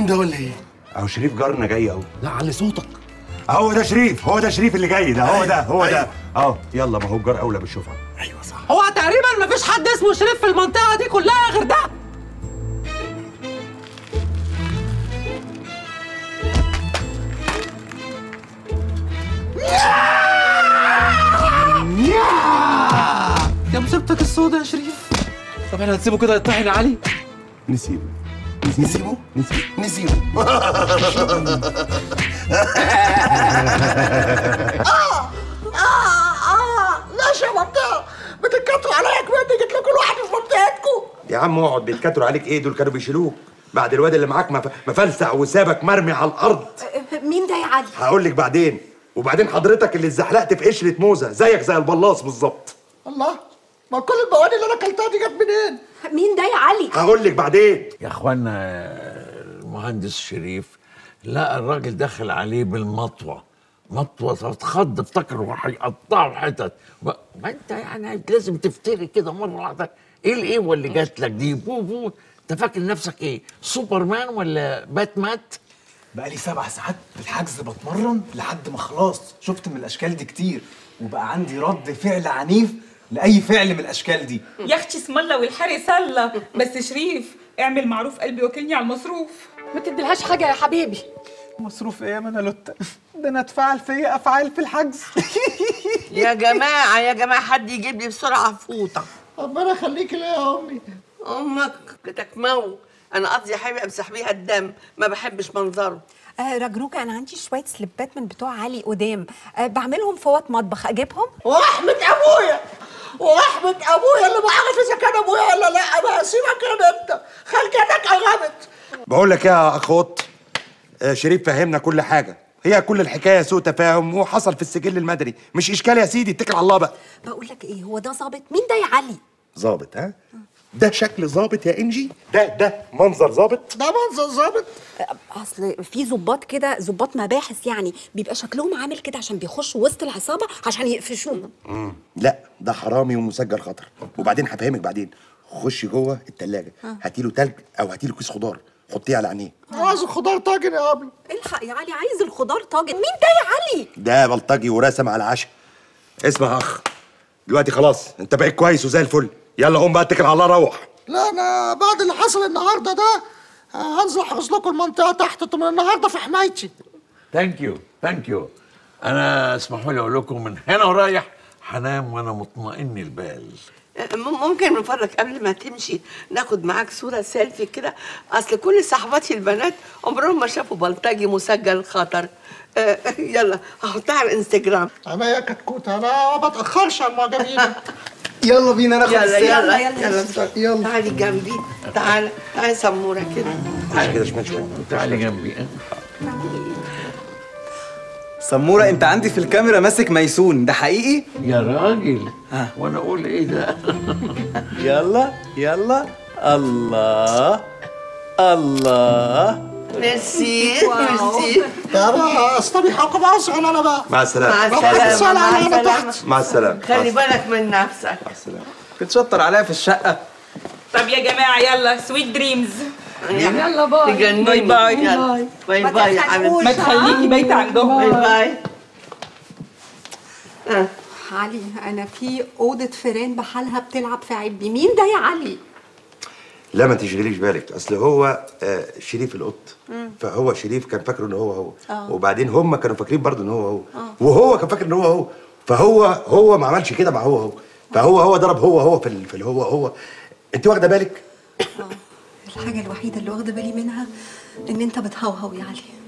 ده ولا ايه؟ اهو شريف جارنا جاي اهو لا علي صوتك اهو ده شريف هو ده شريف اللي جاي ده هو ده هو ده اهو يلا ما هو الجار اولى بالشفعه ايوه صح هو تقريبا مفيش حد اسمه شريف في المنطقه دي كلها غير ده يا مصيبتك السوداء يا شريف طب احنا هنسيبه كده يطحن يا علي نسيبه نسيبه نسيبه نسيبه ماشي يا منطقة بتتكتروا عليا كمان جيت لكل واحد في منطقتكم يا عم اقعد بيتكتروا عليك ايه دول كانوا بيشيلوك بعد الواد اللي معاك ما ف- ما فلسع وسابك مرمي على الارض مين ده يا علي؟ هقول لك بعدين وبعدين حضرتك اللي اتزحلقت في قشره موزه زيك زي البلاص بالظبط الله ما كل المواد اللي انا اكلتها دي جت منين؟ مين ده يا علي؟ هقول لك بعدين يا اخوانا المهندس شريف لقى الراجل داخل عليه بالمطوه مطوه اتخض افتكره هيقطعه حتت ما ما انت يعني لازم تفتري كده مره واحده ايه الايه اللي جات لك دي بو بو انت فاكر نفسك ايه سوبرمان ولا باتمات بقالي سبع ساعات في الحجز بتمرن لحد ما خلاص شفت من الاشكال دي كتير وبقى عندي رد فعل عنيف لاي فعل من الاشكال دي يا اختي اسم الله والحري سله بس شريف اعمل معروف قلبي وكلني على المصروف ما تديلهاش حاجه يا حبيبي مصروف ايه يا منالوتا ده انا اتفعل فيا افعال في الحجز يا جماعه يا جماعه حد يجيب لي بسرعه فوطه ربنا يخليكي ليا يا امي امك بتكمو انا قصدي يا حبيبي امسح بيها الدم ما بحبش منظره آه رجروجة انا عندي شويه سليبات من بتوع علي قدام آه بعملهم في وقت مطبخ اجيبهم واحمد ابويا واحمد ابويا اللي ما عارف اذا كان ابويا ولا لا بقى سيبك يا انت خلقتك قربت بقول لك يا اخ قط آه، شريف فهمنا كل حاجه هي كل الحكايه سوء تفاهم وحصل في السجل المدني مش اشكال يا سيدي اتكل على الله بقى بقول لك ايه هو ده ظابط مين ده يا علي ظابط ها ده شكل ظابط يا انجي ده ده منظر ظابط ده منظر ظابط آه، اصل في ظباط كده ظباط مباحث يعني بيبقى شكلهم عامل كده عشان بيخشوا وسط العصابه عشان يقفشوهم لا ده حرامي ومسجل خطر وبعدين هفهمك بعدين خشي جوه التلاجة هاتي له تلج او هاتي له كيس خضار حطيه على عينيه عايز الخضار طاجن يا ابني الحق يا علي عايز الخضار طاجن مين ده يا علي ده بلطجي ورسم على العشاء اسمع يا اخ دلوقتي خلاص انت بقيت كويس وزي الفل يلا قوم بقى اتكل على الله روح لا انا بعد اللي حصل النهارده ده آه، هنزل احرس لكم المنطقه تحت انتوا من النهارده في حمايتي ثانك يو ثانك يو انا اسمحوا لي اقول لكم من هنا ورايح هنام وانا مطمئن البال م- ممكن من فضلك قبل ما تمشي ناخد معاك صوره سيلفي كده اصل كل صاحباتي البنات عمرهم ما شافوا بلطجي مسجل خطر آه، يلا هحطها على الانستجرام انا يا كتكوت انا ما بتاخرش على المعجبين يلا بينا ناخد يلا السلام. يلا يلا يلا تعالي جنبي تعالى تعالي سموره كده تعالى كده شمال شويه تعالي جنبي سموره انت عندي في الكاميرا ماسك ميسون ده حقيقي يا راجل ها. وانا اقول ايه ده يلا يلا الله الله ميرسي ميرسي يلا استبيحكم اصغر انا بقى مع السلامه مع ربنا السلامه يسهل مع علينا السلامه تحت. مع السلامه خلي بالك من نفسك مع السلامه بتشطر عليا في الشقه طب يا جماعه يلا سويت دريمز يلا باي باي باي يلا. باي باي يا حبيبتي ما تخليكي بايته عندهم باي باي آه. علي انا في اوضه فيران بحالها بتلعب في عبي مين ده يا علي لا ما تشغليش بالك اصل هو آه، شريف القط فهو شريف كان فاكره ان هو هو وبعدين هم كانوا فاكرين برضه ان هو هو وهو كان فاكر ان هو هو فهو هو ما عملش كده مع هو هو فهو هو ضرب هو هو في ال- في الهو هو انت واخده بالك الحاجه الوحيده اللي واخده بالي منها ان انت بتهوهو يا علي